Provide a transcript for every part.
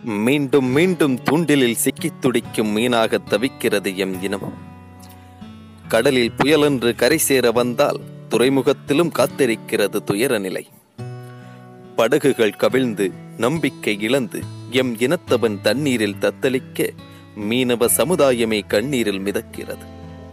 மீண்டும் மீண்டும் தூண்டிலில் சிக்கித் துடிக்கும் மீனாக தவிக்கிறது எம் இனம் கடலில் புயலென்று கரை சேர வந்தால் துறைமுகத்திலும் காத்திருக்கிறது துயர நிலை படகுகள் கவிழ்ந்து நம்பிக்கை இழந்து எம் இனத்தவன் தண்ணீரில் தத்தளிக்க மீனவ சமுதாயமே கண்ணீரில் மிதக்கிறது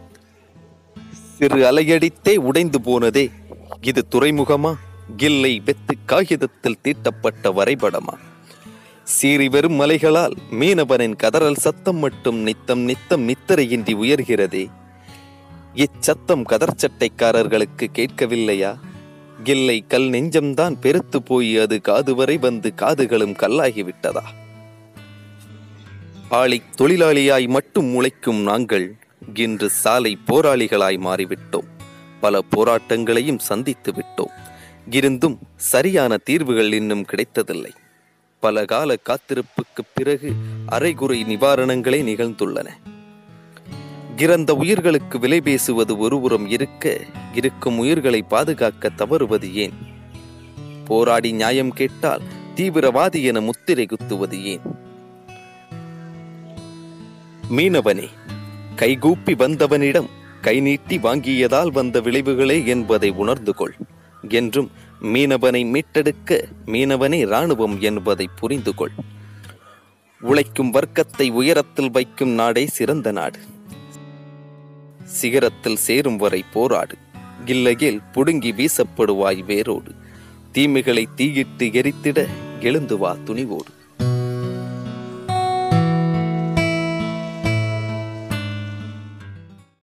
சிறு அலையடித்தே உடைந்து போனதே இது துறைமுகமா இல்லை வெத்து காகிதத்தில் தீட்டப்பட்ட வரைபடமா சீறி வரும் மலைகளால் மீனவனின் கதறல் சத்தம் மட்டும் நித்தம் நித்தம் நித்தரையின்றி உயர்கிறதே இச்சத்தம் கதர்ச்சட்டைக்காரர்களுக்கு கேட்கவில்லையா இல்லை கல் நெஞ்சம்தான் பெருத்து போய் அது காது வரை வந்து காதுகளும் கல்லாகிவிட்டதா ஆளி தொழிலாளியாய் மட்டும் உழைக்கும் நாங்கள் இன்று சாலை போராளிகளாய் மாறிவிட்டோம் பல போராட்டங்களையும் சந்தித்து விட்டோம் இருந்தும் சரியான தீர்வுகள் இன்னும் கிடைத்ததில்லை பல கால காத்திருப்புக்குப் பிறகு அரைகுறை நிவாரணங்களே நிகழ்ந்துள்ளன இறந்த உயிர்களுக்கு விலை பேசுவது ஒருபுறம் இருக்க இருக்கும் உயிர்களை பாதுகாக்க தவறுவது ஏன் போராடி நியாயம் கேட்டால் தீவிரவாதி என முத்திரை குத்துவது ஏன் மீனவனே கைகூப்பி வந்தவனிடம் கை நீட்டி வாங்கியதால் வந்த விளைவுகளே என்பதை உணர்ந்து கொள் என்றும் மீனவனை மீட்டெடுக்க மீனவனே இராணுவம் என்பதை புரிந்து கொள் உழைக்கும் வர்க்கத்தை உயரத்தில் வைக்கும் நாடே சிறந்த நாடு சிகரத்தில் சேரும் வரை போராடு இல்லையில் புடுங்கி வீசப்படுவாய் வேரோடு தீமைகளை தீயிட்டு எரித்திட எழுந்து வா துணிவோடு